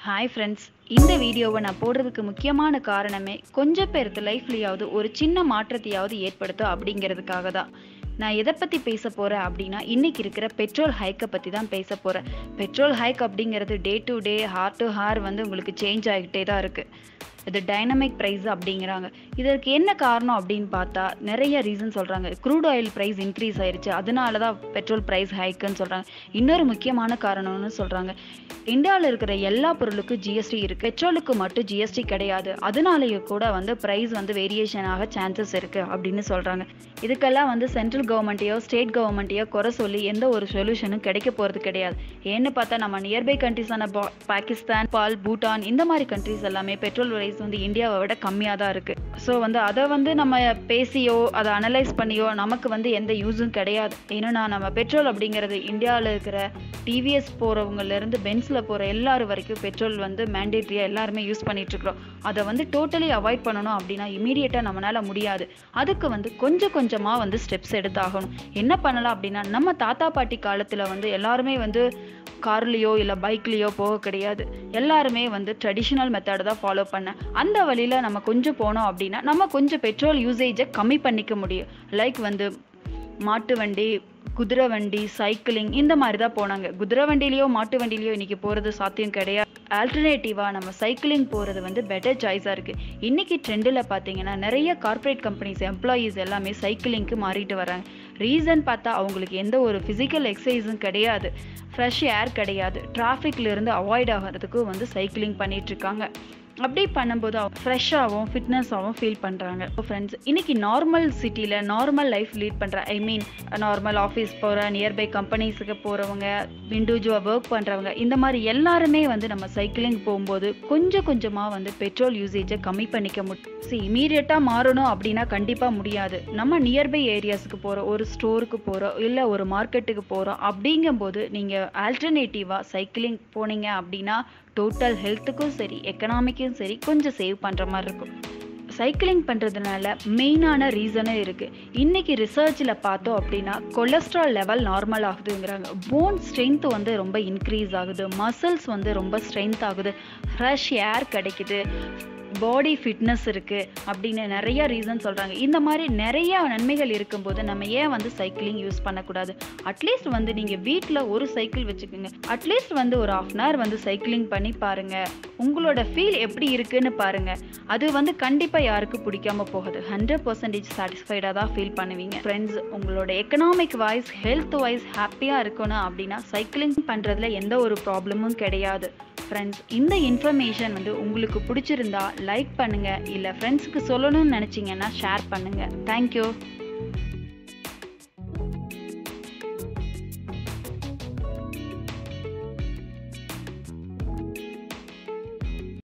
hi friends இந்த வீடியோவை நான் போடுறதுக்கு முக்கியமான காரணமே கொஞ்சம் பேருக்கு லைஃப்லையாவது ஒரு சின்ன மாற்றத்தையாவது ஏற்படுத்தும் அப்படிங்கிறதுக்காக தான் நான் எதை பற்றி பேச போகிறேன் அப்படின்னா இன்னைக்கு இருக்கிற பெட்ரோல் ஹைக்கை பற்றி தான் பேச போகிறேன் பெட்ரோல் ஹைக் அப்படிங்கிறது day to day hour to hour வந்து உங்களுக்கு சேஞ்ச் ஆகிக்கிட்டே தான் இருக்குது இது டைனமிக் ப்ரைஸ் அப்படிங்கிறாங்க இதற்கு என்ன காரணம் அப்படின்னு பார்த்தா நிறைய ரீசன் சொல்கிறாங்க க்ரூட் ஆயில் ப்ரைஸ் இன்க்ரீஸ் ஆயிருச்சு அதனால தான் பெட்ரோல் ப்ரைஸ் ஹைக்குன்னு சொல்கிறாங்க இன்னொரு முக்கியமான காரணம்னு சொல்கிறாங்க இந்தியாவில் இருக்கிற எல்லா பொருளுக்கும் ஜிஎஸ்டி இருக்குது பெட்ரோலுக்கு மட்டும் ஜிஎஸ்டி கிடையாது அதனாலேயே கூட வந்து ப்ரைஸ் வந்து வேரியேஷன் ஆக சான்சஸ் இருக்குது அப்படின்னு சொல்கிறாங்க இதுக்கெல்லாம் வந்து சென்ட்ரல் கவர்மெண்ட்டையோ ஸ்டேட் கவர்மெண்ட்டையோ குறை சொல்லி எந்த ஒரு சொல்யூஷனும் கிடைக்க போகிறது கிடையாது ஏன்னு பார்த்தா நம்ம நியர்பை கண்ட்ரிஸான பாகிஸ்தான் பால் பூட்டான் இந்த மாதிரி கண்ட்ரிஸ் எல்லாமே பெட்ரோல் ப்ரைஸ் வந்து இந்தியாவை விட கம்மியாக தான் இருக்குது ஸோ வந்து அதை வந்து நம்ம பேசியோ அதை அனலைஸ் பண்ணியோ நமக்கு வந்து எந்த யூஸும் கிடையாது ஏன்னா நம்ம பெட்ரோல் அப்படிங்கிறது இந்தியாவில் இருக்கிற டிவிஎஸ் போகிறவங்கலேருந்து பென்ஸில் போகிற எல்லாரும் வரைக்கும் பெட்ரோல் வந்து மேண்டேட்ரியாக எல்லாருமே யூஸ் பண்ணிட்டு இருக்கிறோம் அதை வந்து டோட்டலி அவாய்ட் பண்ணணும் அப்படின்னா இமீடியட்டாக நம்மளால முடியாது அதுக்கு வந்து கொஞ்சம் கொஞ்சமாக வந்து ஸ்டெப்ஸ் எடுத்தாகணும் என்ன பண்ணலாம் அப்படின்னா நம்ம தாத்தா பாட்டி காலத்தில் வந்து எல்லாருமே வந்து கார்லேயோ இல்லை பைக்லேயோ போக கிடையாது எல்லாருமே வந்து ட்ரெடிஷ்னல் மெத்தடை தான் ஃபாலோ பண்ண அந்த வழியில் நம்ம கொஞ்சம் போனோம் அப்படின்னா நம்ம கொஞ்சம் பெட்ரோல் யூசேஜை கம்மி பண்ணிக்க முடியும் லைக் வந்து மாட்டு வண்டி குதிரை வண்டி சைக்கிளிங் இந்த மாதிரி தான் போனாங்க குதிரை வண்டிலேயோ மாட்டு வண்டிலேயோ இன்னைக்கு போகிறது சாத்தியம் கிடையாது ஆல்டர்னேட்டிவாக நம்ம சைக்கிளிங் போகிறது வந்து பெட்டர் சாய்ஸாக இருக்குது இன்றைக்கி ட்ரெண்டில் பார்த்தீங்கன்னா நிறைய கார்ப்பரேட் கம்பெனிஸ் எம்ப்ளாயீஸ் எல்லாமே சைக்கிளிங்க்கு மாறிட்டு வராங்க ரீசன் பார்த்தா அவங்களுக்கு எந்த ஒரு ஃபிசிக்கல் எக்ஸசைஸும் கிடையாது ஃப்ரெஷ் ஏர் கிடையாது டிராஃபிக்லேருந்து அவாய்ட் ஆகிறதுக்கும் வந்து சைக்கிளிங் பண்ணிகிட்ருக்காங்க அப்படி பண்ணும்போது ஃப்ரெஷ்ஷாகவும் ஃபிட்னஸாகவும் ஃபீல் பண்ணுறாங்க ஃப்ரெண்ட்ஸ் இன்னைக்கு நார்மல் சிட்டியில் நார்மல் லைஃப் லீட் பண்ணுற ஐ மீன் நார்மல் ஆஃபீஸ் போகிற நியர்பை கம்பெனிஸுக்கு போகிறவங்க இண்டிவிஜுவல் ஒர்க் பண்ணுறவங்க இந்த மாதிரி எல்லாருமே வந்து நம்ம சைக்கிளிங் போகும்போது கொஞ்சம் கொஞ்சமாக வந்து பெட்ரோல் யூசேஜை கம்மி பண்ணிக்க முடியும் ஸோ இமீடியட்டாக மாறணும் அப்படின்னா கண்டிப்பாக முடியாது நம்ம நியர்பை ஏரியாஸுக்கு போகிறோம் ஒரு ஸ்டோருக்கு போகிறோம் இல்லை ஒரு மார்க்கெட்டுக்கு போகிறோம் அப்படிங்கும்போது நீங்கள் ஆல்டர்னேட்டிவாக சைக்கிளிங் போனீங்க அப்படின்னா டோட்டல் ஹெல்த்துக்கும் சரி எக்கனாமிக்கும் சரி கொஞ்சம் சேவ் பண்ணுற மாதிரி இருக்கும் சைக்கிளிங் பண்ணுறதுனால மெயினான ரீசனும் இருக்குது இன்றைக்கி ரிசர்ச்சில் பார்த்தோம் அப்படின்னா கொலஸ்ட்ரால் லெவல் நார்மல் ஆகுதுங்கிறாங்க போன் ஸ்ட்ரென்த் வந்து ரொம்ப இன்க்ரீஸ் ஆகுது மசில்ஸ் வந்து ரொம்ப ஸ்ட்ரென்த் ஆகுது ஃப்ரெஷ் ஏர் கிடைக்குது பாடி ஃபிட்னஸ் இருக்குது அப்படின்னு நிறைய ரீசன் சொல்கிறாங்க இந்த மாதிரி நிறைய நன்மைகள் இருக்கும்போது நம்ம ஏன் வந்து சைக்கிளிங் யூஸ் பண்ணக்கூடாது அட்லீஸ்ட் வந்து நீங்கள் வீட்டில் ஒரு சைக்கிள் வச்சுக்கோங்க அட்லீஸ்ட் வந்து ஒரு ஆஃப் அன் ஹவர் வந்து சைக்கிளிங் பண்ணி பாருங்கள் உங்களோட ஃபீல் எப்படி இருக்குன்னு பாருங்கள் அது வந்து கண்டிப்பாக யாருக்கும் பிடிக்காம போகுது ஹண்ட்ரட் பர்சன்டேஜ் சாட்டிஸ்ஃபைடாக தான் ஃபீல் பண்ணுவீங்க ஃப்ரெண்ட்ஸ் உங்களோட எக்கனாமிக் வைஸ் ஹெல்த் வைஸ் ஹாப்பியாக இருக்கணும் அப்படின்னா சைக்கிளிங் பண்ணுறதுல எந்த ஒரு ப்ராப்ளமும் கிடையாது ஃப்ரெண்ட்ஸ் இந்த இன்ஃபர்மேஷன் வந்து உங்களுக்கு பிடிச்சிருந்தா லைக் பண்ணுங்கள் இல்லை ஃப்ரெண்ட்ஸுக்கு சொல்லணும்னு நினச்சிங்கன்னா ஷேர் பண்ணுங்கள் தேங்க்யூ